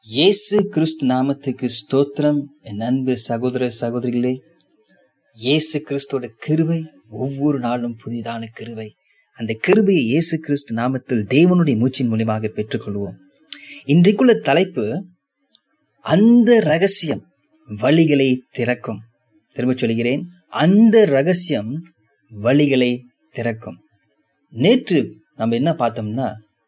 இயேசு கிறிஸ்து நாமத்துக்கு ஸ்தோத்திரம் என் அன்பு சகோதர சகோதரிகளே இயேசு கிறிஸ்துவோட கிருபை ஒவ்வொரு நாளும் புதிதான கிருபை அந்த கிருபையை இயேசு கிறிஸ்து நாமத்தில் தேவனுடைய மூச்சின் மூலியமாக பெற்றுக்கொள்வோம் இன்றைக்குள்ள தலைப்பு அந்த ரகசியம் வழிகளை திறக்கும் திரும்ப சொல்கிறேன் அந்த ரகசியம் வழிகளை திறக்கும் நேற்று நம்ம என்ன பார்த்தோம்னா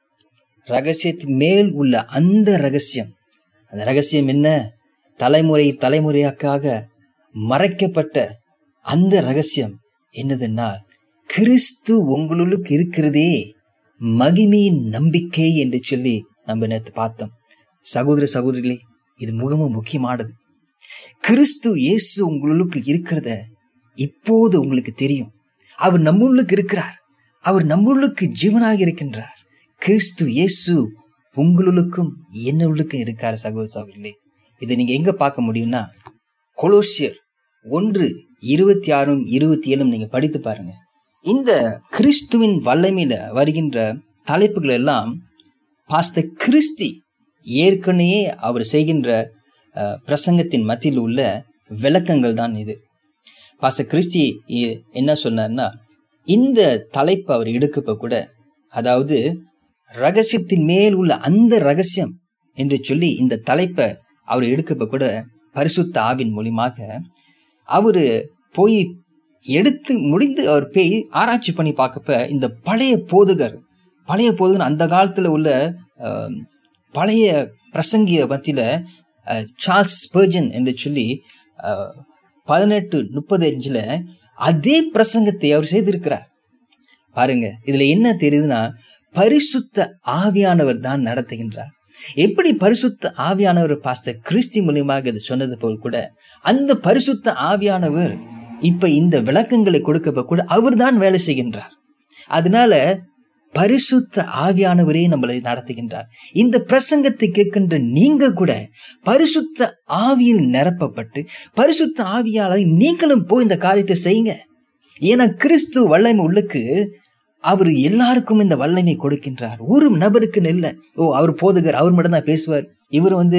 ரகசியத்தின் மேல் உள்ள அந்த ரகசியம் அந்த ரகசியம் என்ன தலைமுறை தலைமுறையாக்காக மறைக்கப்பட்ட அந்த ரகசியம் என்னதுன்னா கிறிஸ்து உங்களுக்கு இருக்கிறதே மகிமையின் நம்பிக்கை என்று சொல்லி நம்ம நேற்று பார்த்தோம் சகோதர சகோதரிகளே இது மிகவும் முக்கியமானது கிறிஸ்து இயேசு உங்களுக்கு இருக்கிறத இப்போது உங்களுக்கு தெரியும் அவர் நம்மளுக்கு இருக்கிறார் அவர் நம்மளுக்கு ஜீவனாக இருக்கின்றார் கிறிஸ்து இயேசு உங்களுக்கும் என்னுள்ளுக்கும் இருக்கார் சகோதர சகோதரிகளே இதை நீங்க எங்க பார்க்க முடியும்னா கொலோசியர் ஒன்று இருபத்தி ஆறும் இருபத்தி ஏழும் நீங்க படித்து பாருங்க இந்த கிறிஸ்துவின் வல்லமையில வருகின்ற தலைப்புகள் எல்லாம் பாஸ்த கிறிஸ்தி ஏற்கனவே அவர் செய்கின்ற அஹ், பிரசங்கத்தின் மத்தியில் உள்ள விளக்கங்கள் தான் இது பாஸ்த கிறிஸ்தி இ- என்ன சொன்னார்னா இந்த தலைப்பு அவர் எடுக்கப்ப கூட அதாவது ரகசியத்தின் மேல் உள்ள அந்த ரகசியம் என்று சொல்லி இந்த தலைப்பை அவர் எடுக்கப்ப கூட பரிசுத்த ஆவின் மூலியமாக அவரு போய் எடுத்து முடிந்து அவர் போய் ஆராய்ச்சி பண்ணி பார்க்கப்ப இந்த பழைய போதகர் பழைய போதகர் அந்த காலத்துல உள்ள அஹ், பழைய பிரசங்கிய மத்தியில அஹ், சார்ல்ஸ் ஸ்பர்ஜன் என்று சொல்லி அஹ், பதினெட்டு முப்பது அஞ்சுல அதே பிரசங்கத்தை அவர் செய்திருக்கிறார் பாருங்க இதுல என்ன தெரியுதுன்னா பரிசுத்த ஆவியானவர் தான் நடத்துகின்றார் எப்படி பரிசுத்த ஆவியானவர் பாஸ்டர் கிறிஸ்தி மூலியமாக இது சொன்னது போல் கூட அந்த பரிசுத்த ஆவியானவர் இப்ப இந்த விளக்கங்களை கொடுக்கப்ப கூட அவர்தான் வேலை செய்கின்றார் அதனால பரிசுத்த ஆவியானவரே நம்மளை நடத்துகின்றார் இந்த பிரசங்கத்தை கேட்கின்ற நீங்க கூட பரிசுத்த ஆவியில் நிரப்பப்பட்டு பரிசுத்த ஆவியால நீங்களும் போய் இந்த காரியத்தை செய்யுங்க ஏன்னா கிறிஸ்து வல்லமை உள்ளுக்கு அவர் எல்லாருக்கும் இந்த வல்லமை கொடுக்கின்றார் ஒரு நபருக்கு இல்ல ஓ அவர் போதுகர் அவர் மட்டும் தான் பேசுவார் இவர் வந்து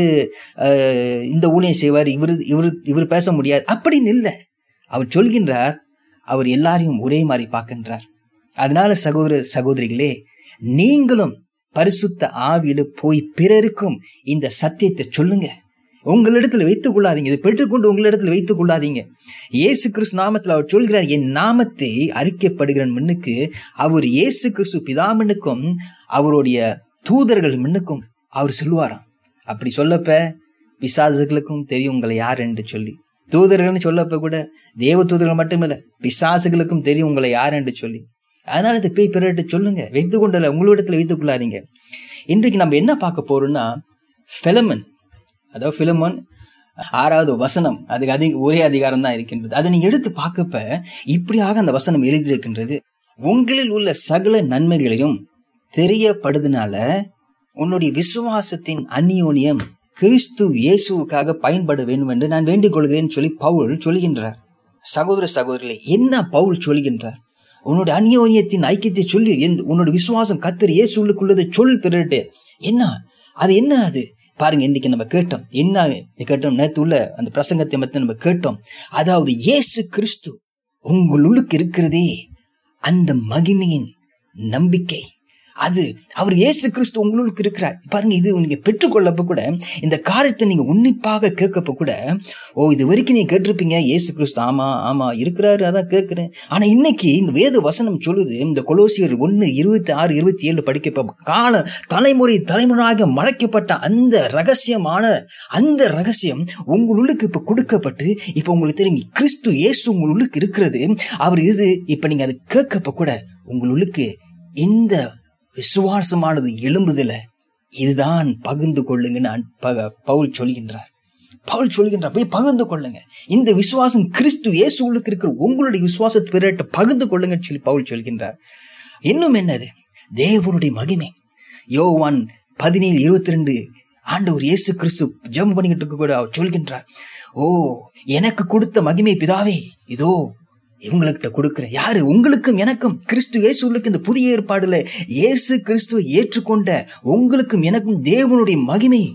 அஹ், இந்த ஊழியம் செய்வார் இவர் இவர் இவர் பேச முடியாது அப்படின்னு இல்லை அவர் சொல்கின்றார் அவர் எல்லாரையும் ஒரே மாதிரி பார்க்கின்றார் அதனால சகோதர சகோதரிகளே நீங்களும் பரிசுத்த ஆவியில போய் பிறருக்கும் இந்த சத்தியத்தை சொல்லுங்க உங்களிடத்துல வைத்துக் கொள்ளாதீங்க இதை பெற்றுக்கொண்டு உங்களிடத்துல வைத்துக் கொள்ளாதீங்க இயேசு கிறிஸ்து நாமத்தில் அவர் சொல்கிறார் என் நாமத்தை அறிக்கைப்படுகிற முன்னுக்கு அவர் இயேசு கிறிஸ்து பிதாமனுக்கும் அவருடைய தூதர்கள் முன்னுக்கும் அவர் சொல்லுவாராம் அப்படி சொல்லப்ப பிசாசுகளுக்கும் தெரியும் உங்களை யார் என்று சொல்லி தூதர்கள்னு சொல்லப்ப கூட தேவ தூதர்கள் மட்டுமில்ல பிசாசுகளுக்கும் தெரியும் உங்களை யார் என்று சொல்லி அதனால இதை போய் பிறர்கிட்ட சொல்லுங்க வைத்துக் கொண்டல உங்களிடத்துல வைத்துக் கொள்ளாதீங்க இன்றைக்கு நம்ம என்ன பார்க்க போறோம்னா ஃபெலமன் அதாவது பிலமோன் ஆறாவது வசனம் அதுக்கு அதிக ஒரே அதிகாரம் தான் இருக்கின்றது அதை நீங்க எடுத்து பார்க்கப்ப இப்படியாக அந்த வசனம் எழுதியிருக்கின்றது உங்களில் உள்ள சகல நன்மைகளையும் தெரியப்படுதுனால உன்னுடைய விசுவாசத்தின் அந்நியோனியம் கிறிஸ்து இயேசுவுக்காக பயன்பட வேண்டும் என்று நான் வேண்டிக் கொள்கிறேன் சொல்லி பவுல் சொல்கின்றார் சகோதர சகோதரிகளே என்ன பவுல் சொல்கின்றார் உன்னுடைய அந்நியோனியத்தின் ஐக்கியத்தை சொல்லி எந்த- உன்னோட விசுவாசம் கத்தர் இயேசுக்குள்ளதை சொல் பிறட்டு என்ன அது என்ன அது பாருங்க இன்னைக்கு நம்ம கேட்டோம் என்ன கேட்டோம் நேத்து உள்ள அந்த பிரசங்கத்தை மத்தி நம்ம கேட்டோம் அதாவது இயேசு கிறிஸ்து உங்களுளுக்கு இருக்கிறதே அந்த மகிமையின் நம்பிக்கை அது அவர் இயேசு கிறிஸ்து உங்களுக்கு இருக்கிறார் பாருங்க இது நீங்க பெற்றுக்கொள்ளப்ப கூட இந்த காரியத்தை நீங்க உன்னிப்பாக கேட்கப்ப கூட ஓ இது வரைக்கும் நீங்க கேட்டிருப்பீங்க இயேசு கிறிஸ்து ஆமா ஆமா இருக்கிறாரு அதான் கேட்கிறேன் ஆனா இன்னைக்கு இந்த வேத வசனம் சொல்லுது இந்த கொலோசியர் ஒன்னு இருபத்தி ஆறு இருபத்தி ஏழு படிக்கப்ப கால தலைமுறை தலைமுறையாக மறைக்கப்பட்ட அந்த ரகசியமான அந்த ரகசியம் உங்களுளுக்கு இப்ப கொடுக்கப்பட்டு இப்ப உங்களுக்கு தெரியும் கிறிஸ்து இயேசு உங்களுளுக்கு இருக்கிறது அவர் இது இப்ப நீங்க அது கேட்கப்ப கூட உங்களுளுக்கு இந்த விசுவாசமானது எழும்புதல இதுதான் பகிர்ந்து கொள்ளுங்கன்னு அன்- ப- பவுல் சொல்கின்றார் பவுல் சொல்கின்றார் போய் பகிர்ந்து கொள்ளுங்க இந்த விசுவாசம் கிறிஸ்து இயேசுவுக்கு இருக்கிற உங்களுடைய விசுவாசத்தை பிறட்ட பகிர்ந்து கொள்ளுங்கன்னு சொல்லி பவுல் சொல்கின்றார் இன்னும் என்னது தேவனுடைய மகிமை யோவான் பதினேழு இருபத்தி ரெண்டு ஆண்டவர் இயேசு கிறிஸ்து ஜெபம் பண்ணிக்கிட்டு இருக்க கூட அவர் சொல்கின்றார் ஓ எனக்கு கொடுத்த மகிமை பிதாவே இதோ இவங்கள்கிட்ட கொடுக்கிறேன் யாரு உங்களுக்கும் எனக்கும் கிறிஸ்து இயேசுவுக்கு இந்த புதிய ஏற்பாடுல இயேசு கிறிஸ்துவை ஏற்றுக்கொண்ட உங்களுக்கும் எனக்கும் தேவனுடைய மகிமை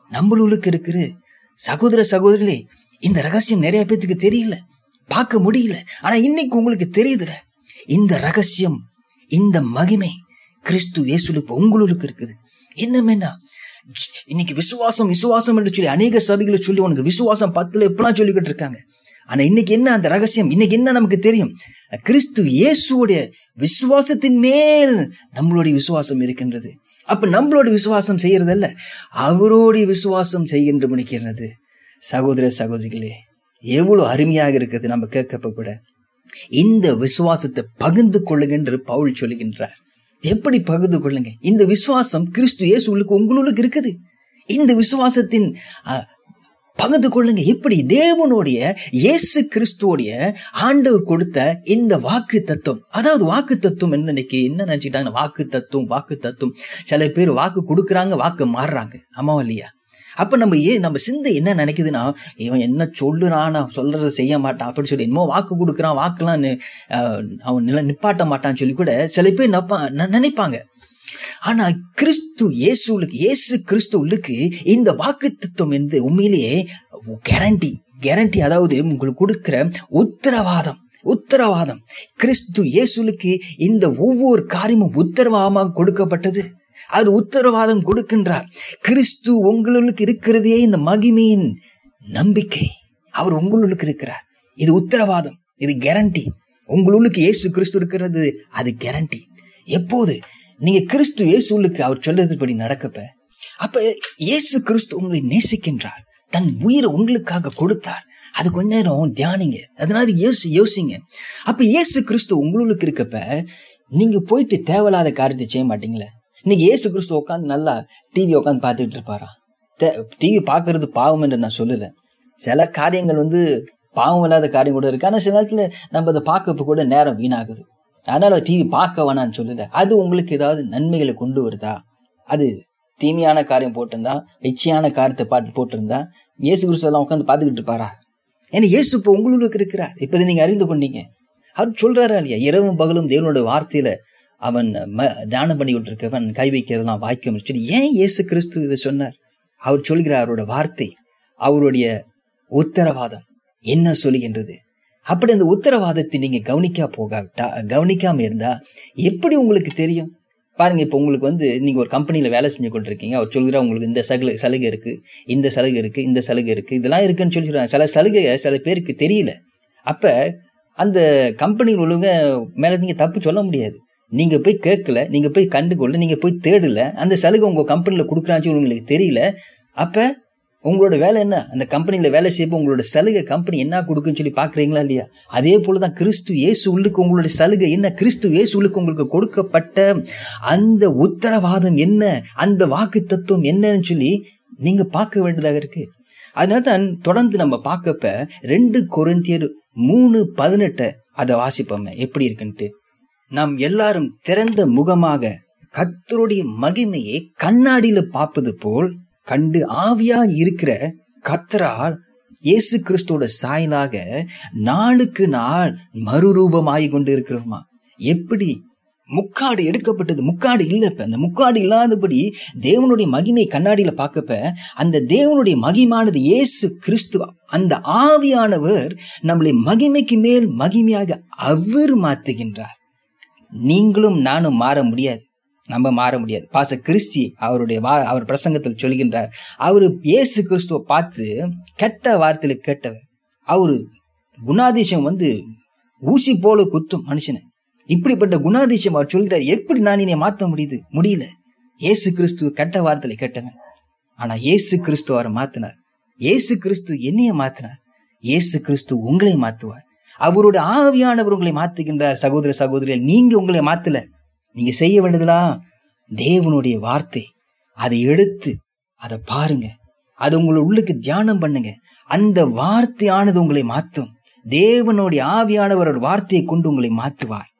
நம்மளுக்கு இருக்குது சகோதர சகோதரிகளே இந்த ரகசியம் நிறைய பேத்துக்கு தெரியல பார்க்க முடியல ஆனா இன்னைக்கு உங்களுக்கு தெரியுதுல இந்த ரகசியம் இந்த மகிமை கிறிஸ்து இயேசுலுக்கு உங்களுக்கு இருக்குது என்னமென்னா இன்னைக்கு விசுவாசம் விசுவாசம் என்று சொல்லி அநேக சபைகளை சொல்லி உனக்கு விசுவாசம் பத்துல எப்பெல்லாம் சொல்லிக்கிட்டு இருக்காங்க ஆனா இன்னைக்கு என்ன அந்த ரகசியம் இன்னைக்கு என்ன நமக்கு தெரியும் கிறிஸ்து இயேசுடைய விசுவாசத்தின் மேல் நம்மளுடைய விசுவாசம் இருக்கின்றது அப்ப நம்மளோட விசுவாசம் செய்யறதல்ல அவரோடைய விசுவாசம் செய்கின்ற முடிக்கிறது சகோதர சகோதரிகளே எவ்வளவு அருமையாக இருக்குது நம்ம கேட்கப்ப கூட இந்த விசுவாசத்தை பகிர்ந்து கொள்ளுங்க என்று பவுல் சொல்லுகின்றார் எப்படி பகிர்ந்து கொள்ளுங்க இந்த விசுவாசம் கிறிஸ்து இயேசுக்கு உங்களுக்கு இருக்குது இந்த விசுவாசத்தின் அஹ், பகிர்ந்து கொள்ளுங்க எப்படி தேவனுடைய இயேசு கிறிஸ்துவோடைய ஆண்டவர் கொடுத்த இந்த வாக்கு தத்துவம் அதாவது வாக்கு தத்துவம் என்ன இன்னைக்கு என்ன நினைச்சுக்கிட்டாங்க வாக்கு தத்துவம் வாக்கு தத்துவம் சில பேர் வாக்கு கொடுக்குறாங்க வாக்கு மாறுறாங்க ஆமாவா இல்லையா அப்ப நம்ம ஏ நம்ம சிந்தை என்ன நினைக்குதுன்னா இவன் என்ன சொல்லுறான் நான் சொல்றதை செய்ய மாட்டான் அப்படின்னு சொல்லி என்னமோ வாக்கு கொடுக்குறான் வாக்குலாம் நி- அஹ், அவன் நில நிப்பாட்ட மாட்டான்னு சொல்லி கூட சில பேர் நப்பா ந- நினைப்பாங்க ஆனா கிறிஸ்து இயேசுலுக்கு இயேசு கிறிஸ்துவுக்கு இந்த வாக்கு தத்துவம் என்று உண்மையிலேயே கேரண்டி கேரண்டி அதாவது உங்களுக்கு கொடுக்கிற உத்தரவாதம் உத்தரவாதம் கிறிஸ்து இயேசுலுக்கு இந்த ஒவ்வொரு காரியமும் உத்தரவாதமாக கொடுக்கப்பட்டது அவர் உத்தரவாதம் கொடுக்கின்றார் கிறிஸ்து உங்களுக்கு இருக்கிறதே இந்த மகிமையின் நம்பிக்கை அவர் உங்களுக்கு இருக்கிறார் இது உத்தரவாதம் இது கேரண்டி உங்களுக்கு இயேசு கிறிஸ்து இருக்கிறது அது கேரண்டி எப்போது நீங்க கிறிஸ்து இயேசுலுக்கு அவர் சொல்றதுபடி நடக்கப்ப அப்ப இயேசு கிறிஸ்து உங்களை நேசிக்கின்றார் தன் உயிரை உங்களுக்காக கொடுத்தார் அது கொஞ்ச நேரம் தியானிங்க அதனால யோசி யோசிங்க அப்ப இயேசு கிறிஸ்து உங்களுக்கு இருக்கப்ப நீங்க போயிட்டு தேவையில்லாத காரியத்தை செய்ய மாட்டீங்களே இன்னைக்கு இயேசு கிறிஸ்து உட்காந்து நல்லா டிவி உட்காந்து பார்த்துக்கிட்டு இருப்பாரா டிவி பார்க்கறது பாவம் என்று நான் சொல்லல சில காரியங்கள் வந்து பாவம் இல்லாத காரியம் கூட இருக்கு ஆனா சில நேரத்துல நம்ம அதை பார்க்கப்ப கூட நேரம் வீணாகுது அதனால டிவி பார்க்க வேணாம்னு சொல்லல அது உங்களுக்கு ஏதாவது நன்மைகளை கொண்டு வருதா அது தீமையான காரியம் போட்டிருந்தா இச்சையான காரியத்தை பாட்டு போட்டிருந்தா இயேசு கிறிஸ்து எல்லாம் உட்காந்து பார்த்துக்கிட்டு இருப்பாரா ஏன்னா இயேசு இப்போ உங்களுக்கு இருக்கிறார் இப்போ நீங்க அறிந்து கொண்டீங்க அவர் சொல்றாரா இல்லையா இரவும் பகலும் தேவனோட வார்த்தையில அவன் ம- தியானம் பண்ணிக்கிட்டு இருக்கவன் கை வைக்கிறதெல்லாம் வாய்க்கும் சொல்லி ஏன் இயேசு கிறிஸ்து இதை சொன்னார் அவர் சொல்கிறார் அவரோட வார்த்தை அவருடைய உத்தரவாதம் என்ன சொல்லுகின்றது அப்படி அந்த உத்தரவாதத்தை நீங்க கவனிக்கா போகாவிட்டா கவனிக்காம இருந்தா எப்படி உங்களுக்கு தெரியும் பாருங்க இப்போ உங்களுக்கு வந்து நீங்க ஒரு கம்பெனில வேலை செஞ்சு கொண்டிருக்கீங்க அவர் சொல்கிறா உங்களுக்கு இந்த சலுகை சலுகை இருக்கு இந்த சலுகை இருக்கு இந்த சலுகை இருக்கு இதெல்லாம் இருக்குன்னு சொல்லி சொல்றாங்க சில சலுகை சில பேருக்கு தெரியல அப்ப அந்த கம்பெனியில் உள்ளவங்க மேல நீங்க தப்பு சொல்ல முடியாது நீங்க போய் கேட்கல நீங்க போய் கண்டுகொள்ள நீங்க போய் தேடல அந்த சலுகை உங்க கம்பெனில கொடுக்குறான்னு சொல்லி உங்களுக்கு தெரியல அப்ப உங்களோட வேலை என்ன அந்த கம்பெனில வேலை செய்யப்போ உங்களோட சலுகை கம்பெனி என்ன கொடுக்குன்னு சொல்லி பாக்குறீங்களா இல்லையா அதே போலதான் கிறிஸ்து இயேசு உள்ளுக்கு உங்களுடைய சலுகை என்ன கிறிஸ்து இயேசு உள்ளுக்கு உங்களுக்கு கொடுக்கப்பட்ட அந்த உத்தரவாதம் என்ன அந்த வாக்கு தத்துவம் என்னன்னு சொல்லி நீங்க பார்க்க வேண்டியதாக இருக்கு அதனால தான் தொடர்ந்து நம்ம பார்க்கப்ப ரெண்டு கொரிந்தியர் மூணு பதினெட்டை அதை வாசிப்போமே எப்படி இருக்குன்ட்டு நாம் எல்லாரும் திறந்த முகமாக கர்த்தருடைய மகிமையை கண்ணாடியில பார்ப்பது போல் கண்டு ஆவியா இருக்கிற கத்தரால் இயேசு கிறிஸ்துவோட சாயலாக நாளுக்கு நாள் மறுரூபமாகி கொண்டு இருக்கிறோமா எப்படி முக்காடு எடுக்கப்பட்டது முக்காடு இல்ல இப்ப அந்த முக்காடு இல்லாதபடி தேவனுடைய மகிமை கண்ணாடியில பார்க்கப்ப அந்த தேவனுடைய மகிமானது இயேசு கிறிஸ்து அந்த ஆவியானவர் நம்மளை மகிமைக்கு மேல் மகிமையாக அவர் மாத்துகின்றார் நீங்களும் நானும் மாற முடியாது நம்ம மாற முடியாது பாச கிறிஸ்தி அவருடைய வா அவர் பிரசங்கத்தில் சொல்கின்றார் அவரு இயேசு கிறிஸ்துவை பார்த்து கெட்ட வார்த்தையில கேட்டவர் அவரு குணாதிசயம் வந்து ஊசி போல குத்தும் மனுஷனை இப்படிப்பட்ட குணாதிசயம் அவர் சொல்கிறார் எப்படி நான் என்னை மாற்ற முடியுது முடியல இயேசு கிறிஸ்து கெட்ட வார்த்தையில கேட்டவன் ஆனா இயேசு கிறிஸ்து அவரை மாத்தினார் இயேசு கிறிஸ்து என்னைய மாத்தினார் இயேசு கிறிஸ்து உங்களை மாத்துவார் அவரோட ஆவியானவர் உங்களை மாத்துகின்றார் சகோதர சகோதரிகள் நீங்க உங்களை மாத்தல நீங்க செய்ய வேண்டியதெல்லாம் தேவனுடைய வார்த்தை அதை எடுத்து அதை பாருங்க அது உங்களை உள்ளுக்கு தியானம் பண்ணுங்க அந்த வார்த்தையானது உங்களை மாற்றும் தேவனுடைய ஆவியானவரோட வார்த்தையை கொண்டு உங்களை மாற்றுவார்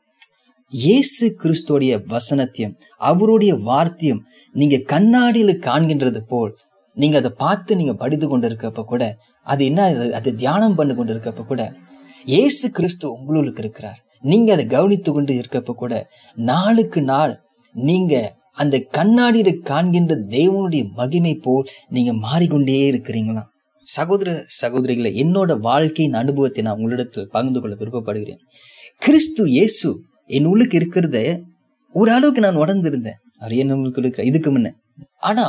இயேசு கிறிஸ்துவோடைய வசனத்தையும் அவருடைய வார்த்தையும் நீங்க கண்ணாடியில காண்கின்றது போல் நீங்க அதை பார்த்து நீங்க படித்து கொண்டிருக்கப்ப கூட அது என்ன அது- அதை தியானம் பண்ணி கொண்டிருக்கப்ப கூட இயேசு கிறிஸ்து உங்களுக்கு இருக்கிறார் நீங்க அதை கவனித்து கொண்டு இருக்கப்ப கூட நாளுக்கு நாள் நீங்க அந்த கண்ணாடியில காண்கின்ற தேவனுடைய மகிமை போல் நீங்க மாறிக்கொண்டே இருக்கிறீங்களா சகோதர சகோதரிகளை என்னோட வாழ்க்கையின் அனுபவத்தை நான் உங்களிடத்தில் பகிர்ந்து கொள்ள விருப்பப்படுகிறேன் கிறிஸ்து இயேசு என் உள்ளுக்கு இருக்கிறத ஓரளவுக்கு நான் உடந்திருந்தேன் அவர் என்ன உங்களுக்கு இருக்கிற இதுக்கு முன்ன ஆனா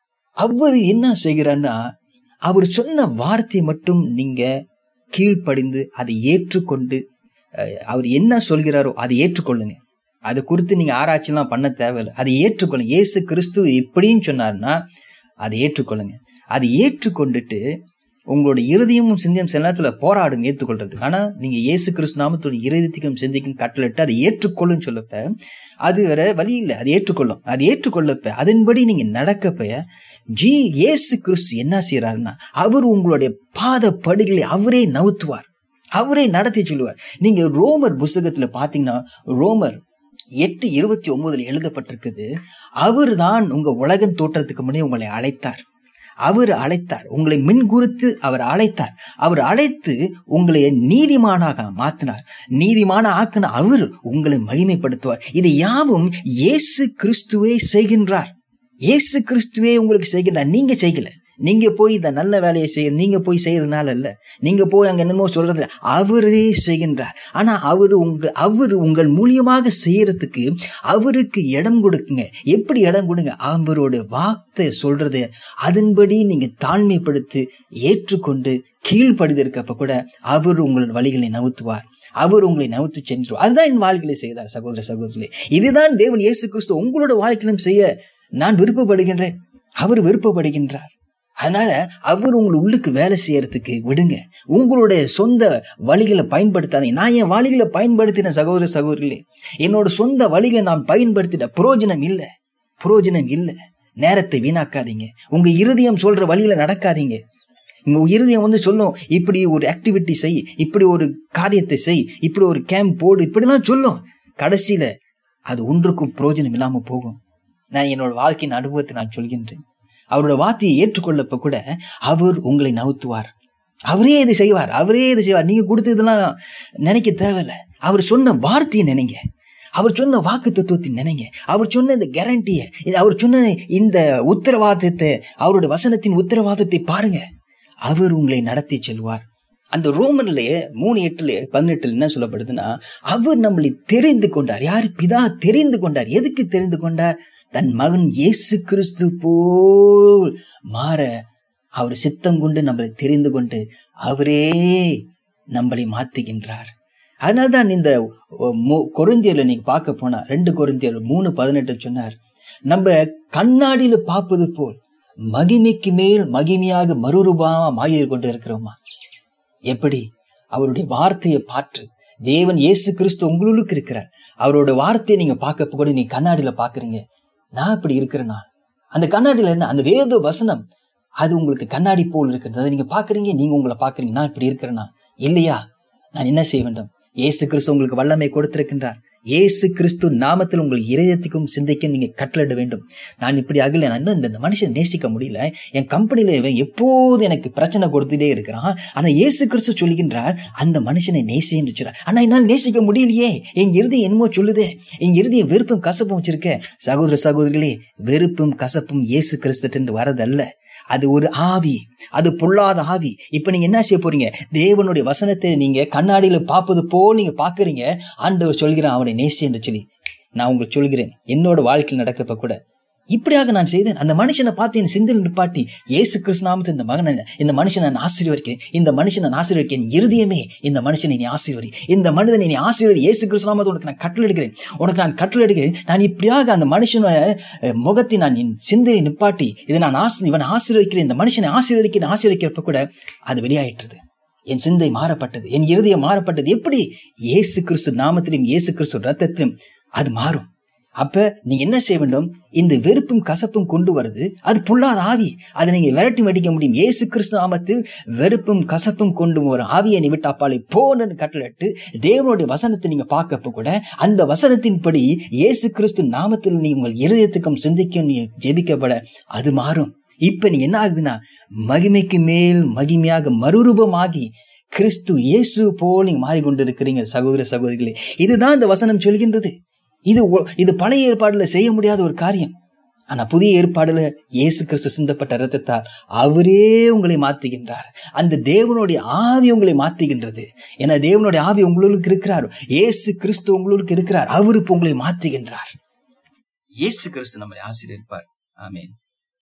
அவர் என்ன செய்கிறார்னா அவர் சொன்ன வார்த்தையை மட்டும் நீங்க கீழ்ப்படிந்து அதை ஏற்றுக்கொண்டு அஹ், அவர் என்ன சொல்கிறாரோ அதை ஏற்றுக்கொள்ளுங்க அதை குறித்து நீங்க ஆராய்ச்சிலாம் பண்ண தேவையில்லை அதை ஏற்றுக்கொள்ளுங்க இயேசு கிறிஸ்து இப்படின்னு சொன்னார்னா அதை ஏற்றுக்கொள்ளுங்க அதை ஏற்றுக்கொண்டுட்டு உங்களோட இருதயமும் சிந்தியும் சில நேரத்தில் போராடும் ஏற்றுக்கொள்றது ஆனா நீங்க இயேசு கிறிஸ்து நாமத்தோட இருதயத்துக்கும் சிந்திக்கும் கட்டளிட்டு அதை ஏற்றுக்கொள்ளும் சொல்லப்ப அது வேற வழி இல்லை அதை ஏற்றுக்கொள்ளும் அது ஏற்றுக்கொள்ளப்ப அதன்படி நீங்க நடக்கப்ப ஜி இயேசு கிறிஸ்து என்ன செய்யறாருன்னா அவர் உங்களுடைய பாத படிகளை அவரே நவுத்துவார் அவரே நடத்தி சொல்லுவார் நீங்க ரோமர் புஸ்தகத்துல பாத்தீங்கன்னா ரோமர் எட்டு இருபத்தி ஒன்பதுல எழுதப்பட்டிருக்குது அவர் தான் உங்க உலகம் தோற்றத்துக்கு முன்னே உங்களை அழைத்தார் அவர் அழைத்தார் உங்களை மின்குறித்து அவர் அழைத்தார் அவர் அழைத்து உங்களை நீதிமானாக மாத்தினார் நீதிமான ஆக்கின அவர் உங்களை மகிமைப்படுத்துவார் இதை யாவும் இயேசு கிறிஸ்துவே செய்கின்றார் இயேசு கிறிஸ்துவே உங்களுக்கு செய்கின்றார் நீங்க செய்யல நீங்க போய் இந்த நல்ல வேலையை செய்ய நீங்க போய் செய்யறதுனால இல்ல நீங்க போய் அங்க என்னமோ சொல்றது இல்ல. அவரே செய்கின்றார் ஆனா அவர் உங்க அவர் உங்கள் மூலியமாக செய்யறதுக்கு அவருக்கு இடம் கொடுக்குங்க எப்படி இடம் கொடுங்க அவரோட வார்த்தை சொல்றது அதன்படி நீங்க தாழ்மைப்படுத்தி ஏற்றுக்கொண்டு கீழ்ப்படுதற்கப்ப கூட அவர் உங்களோட வழிகளை நவுத்துவார் அவர் உங்களை நவுத்து சென்றுவார் அதுதான் என் வாழ்க்கையில செய்தார் சகோதர சகோதரி இதுதான் தேவன் இயேசு கிறிஸ்து உங்களோட வாழ்க்கையிலும் செய்ய நான் விருப்பப்படுகின்றேன் அவர் விருப்பப்படுகின்றார் அதனால அவர் உங்களை உள்ளுக்கு வேலை செய்யறதுக்கு விடுங்க உங்களுடைய சொந்த வழிகளை பயன்படுத்தாதீங்க நான் என் வழிகளை பயன்படுத்தின சகோதர சகோதரிகளே என்னோட சொந்த வழிகளை நான் பயன்படுத்திட்ட புரோஜனம் இல்லை புரோஜனம் இல்லை நேரத்தை வீணாக்காதீங்க உங்க இருதயம் சொல்ற வழியில நடக்காதீங்க உங்க இருதயம் வந்து சொல்லும் இப்படி ஒரு ஆக்டிவிட்டி செய் இப்படி ஒரு காரியத்தை செய் இப்படி ஒரு கேம்ப் போடு இப்படிலாம் சொல்லும் கடைசியில அது ஒன்றுக்கும் பிரயோஜனம் இல்லாம போகும் நான் என்னோட வாழ்க்கையின் அனுபவத்தை நான் சொல்கின்றேன் அவரோட வார்த்தையை ஏற்றுக்கொள்ளப்ப கூட அவர் உங்களை நவுத்துவார் அவரே இது செய்வார் அவரே இது செய்வார் நீங்க கொடுத்ததெல்லாம் நினைக்க தேவையில்ல அவர் சொன்ன வார்த்தையை நினைங்க அவர் சொன்ன வாக்கு தத்துவத்தை நினைங்க அவர் சொன்ன இந்த கேரண்டியை அவர் சொன்ன இந்த உத்தரவாதத்தை அவரோட வசனத்தின் உத்தரவாதத்தை பாருங்க அவர் உங்களை நடத்தி செல்வார் அந்த ரோமன்லயே மூணு எட்டுல பதினெட்டுல என்ன சொல்லப்படுதுன்னா அவர் நம்மளை தெரிந்து கொண்டார் யார் பிதா தெரிந்து கொண்டார் எதுக்கு தெரிந்து கொண்டார் தன் மகன் இயேசு கிறிஸ்து போல் மாற அவர் சித்தம் கொண்டு நம்மளை தெரிந்து கொண்டு அவரே நம்மளை மாத்துகின்றார் அதனால்தான் இந்த கொருந்தியர்ல நீங்க பார்க்க போனா ரெண்டு கொருந்தியர் மூணு பதினெட்டு சொன்னார் நம்ம கண்ணாடியில பார்ப்பது போல் மகிமைக்கு மேல் மகிமையாக மறுரூபமா மாறி கொண்டு இருக்கிறோமா எப்படி அவருடைய வார்த்தையை பாற்று தேவன் இயேசு கிறிஸ்து உங்களுக்கு இருக்கிறார் அவரோட வார்த்தையை நீங்க பார்க்க கூட நீங்க கண்ணாடியில பாக்குறீங்க நான் இப்படி இருக்கிறேன்னா அந்த கண்ணாடியில என்ன அந்த வேத வசனம் அது உங்களுக்கு கண்ணாடி போல் இருக்கிறது அதை நீங்க பாக்குறீங்க நீங்க உங்களை பாக்குறீங்க நான் இப்படி இருக்கிறேன்னா இல்லையா நான் என்ன செய்ய வேண்டும் இயேசு கிறிஸ்து உங்களுக்கு வல்லமை கொடுத்திருக்கின்றார் இயேசு கிறிஸ்து நாமத்தில் உங்கள் இதயத்துக்கும் சிந்தைக்கும் நீங்க கட்டளிட வேண்டும் நான் இப்படி அகல நான் இன்னும் இந்த மனுஷன் நேசிக்க முடியல என் கம்பெனில இவன் எப்போது எனக்கு பிரச்சனை கொடுத்துட்டே இருக்கிறான் ஆனா இயேசு கிறிஸ்து சொல்லுகின்றார் அந்த மனுஷனை நேசி என்று சொல்றார் ஆனா என்னால் நேசிக்க முடியலையே என் இறுதி என்னமோ சொல்லுதே என் இறுதியை வெறுப்பும் கசப்பும் வச்சிருக்க சகோதர சகோதரிகளே வெறுப்பும் கசப்பும் இயேசு கிறிஸ்து வரதல்ல அது ஒரு ஆவி அது பொல்லாத ஆவி இப்ப நீங்க என்ன செய்ய போறீங்க தேவனுடைய வசனத்தை நீங்க கண்ணாடியில பார்ப்பது போல் நீங்க பாக்குறீங்க ஆண்டவர் சொல்கிறான் அவனை நேசி என்று சொல்லி நான் உங்களுக்கு சொல்கிறேன் என்னோட வாழ்க்கையில் நடக்கப்ப கூட இப்படியாக நான் செய்தேன் அந்த மனுஷனை பார்த்து என் சிந்தனை நிப்பாட்டி ஏசு கிருஷ்ணாமத்து இந்த மகனை இந்த மனுஷனை நான் ஆசீர்வதிக்கிறேன் இந்த மனுஷனை நான் ஆசீர்வதிக்கிறேன் இருதயமே இந்த மனுஷனை நீ ஆசீர்வதி இந்த மனிதனை நீ ஆசீர்வதி ஏசு கிருஷ்ணாமத்து உனக்கு நான் கட்டளை எடுக்கிறேன் உனக்கு நான் கட்டளை எடுக்கிறேன் நான் இப்படியாக அந்த மனுஷனோட முகத்தை நான் என் சிந்தையை நிப்பாட்டி இதை நான் ஆசி இவனை ஆசீர்வதிக்கிறேன் இந்த மனுஷனை ஆசீர்வதிக்கிறேன் ஆசீர்வதிக்கிறப்ப கூட அது வெளியாயிட்டுறது என் சிந்தை மாறப்பட்டது என் இருதயம் மாறப்பட்டது எப்படி இயேசு கிறிஸ்து நாமத்திலும் இயேசு கிறிஸ்து ரத்தத்திலும் அது மாறும் அப்ப நீங்க என்ன செய்ய வேண்டும் இந்த வெறுப்பும் கசப்பும் கொண்டு வருது அது புல்லாத ஆவி அதை நீங்க விரட்டி மடிக்க முடியும் ஏசு கிறிஸ்து நாமத்தில் வெறுப்பும் கசப்பும் கொண்டு வரும் ஆவியை நீ விட்டு அப்பாலை போன்னு கட்டளிட்டு தேவனுடைய வசனத்தை நீங்க பார்க்கப்ப கூட அந்த வசனத்தின்படி இயேசு கிறிஸ்து நாமத்தில் நீ உங்கள் இருதயத்துக்கும் சிந்திக்கும் நீ ஜெபிக்கப்பட அது மாறும் இப்ப நீங்க என்ன ஆகுதுன்னா மகிமைக்கு மேல் மகிமையாக மறுரூபமாகி கிறிஸ்து இயேசு போல் நீங்க மாறிக்கொண்டிருக்கிறீங்க சகோதர சகோதரிகளே இதுதான் இந்த வசனம் சொல்கின்றது இது இது பழைய ஏற்பாடுல செய்ய முடியாத ஒரு காரியம் ஆனா புதிய ஏற்பாடுல இயேசு கிறிஸ்து சிந்தப்பட்ட இரத்தத்தால் அவரே உங்களை மாத்துகின்றார் அந்த தேவனுடைய ஆவி உங்களை மாத்துகின்றது ஏன்னா தேவனுடைய ஆவி உங்களுக்கு இருக்கிறார் இயேசு கிறிஸ்து உங்களுக்கு இருக்கிறார் அவர் இப்ப உங்களை மாத்துகின்றார் இயேசு கிறிஸ்து நம்மை ஆசீர்வதிப்பார் ஆமென்